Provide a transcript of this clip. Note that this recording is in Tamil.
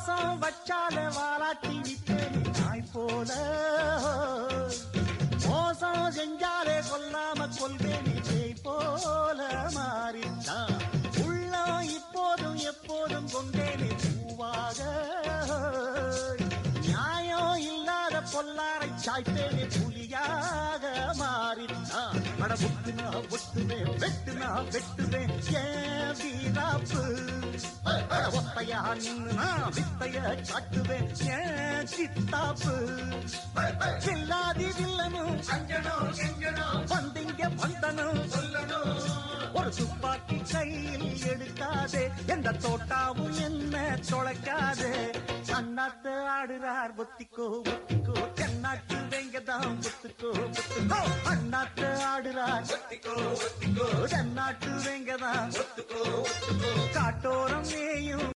பாசம் வச்சால வாலாட்டி விட்டேன் நாய் போல மோசம் செஞ்சாலே கொல்லாம கொள்வேன் ஜெய் போல மாறித்தான் உள்ளம் இப்போதும் எப்போதும் கொண்டேனே பூவாக நியாயம் இல்லாத பொல்லாரை சாய்ப்பேனே புலியாக மாறித்தான் அட ஒட்டுனா ஒட்டுவேன் வெட்டுனா வெட்டுவேன் ஏன் வீராப்பு அட ஒத்தையா நின்னா வித்தைய காட்டுவேன் ஏன் சித்தாப்பு சில்லாதி வில்லனும் அஞ்சனும் கெஞ்சனும் வந்திங்க வந்தனும் சொல்லணும் ஒரு துப்பாக்கி கையில் எடுக்காதே எந்த தோட்டாவும் என்ன தொலைக்காதே அண்ணாத்து ஆடுறார் ஒத்திக்கோ ஒத்திக்கோ தென்னாட்டு வெங்கதான் ஒத்துக்கோ ஒத்துக்கோ அண்ணாத்து ஆடுறார் ஒத்திக்கோ ஒத்திக்கோ தென்னாட்டு வெங்கதான் ஒத்துக்கோ ஒத்துக்கோ காட்டோரம் மேயும்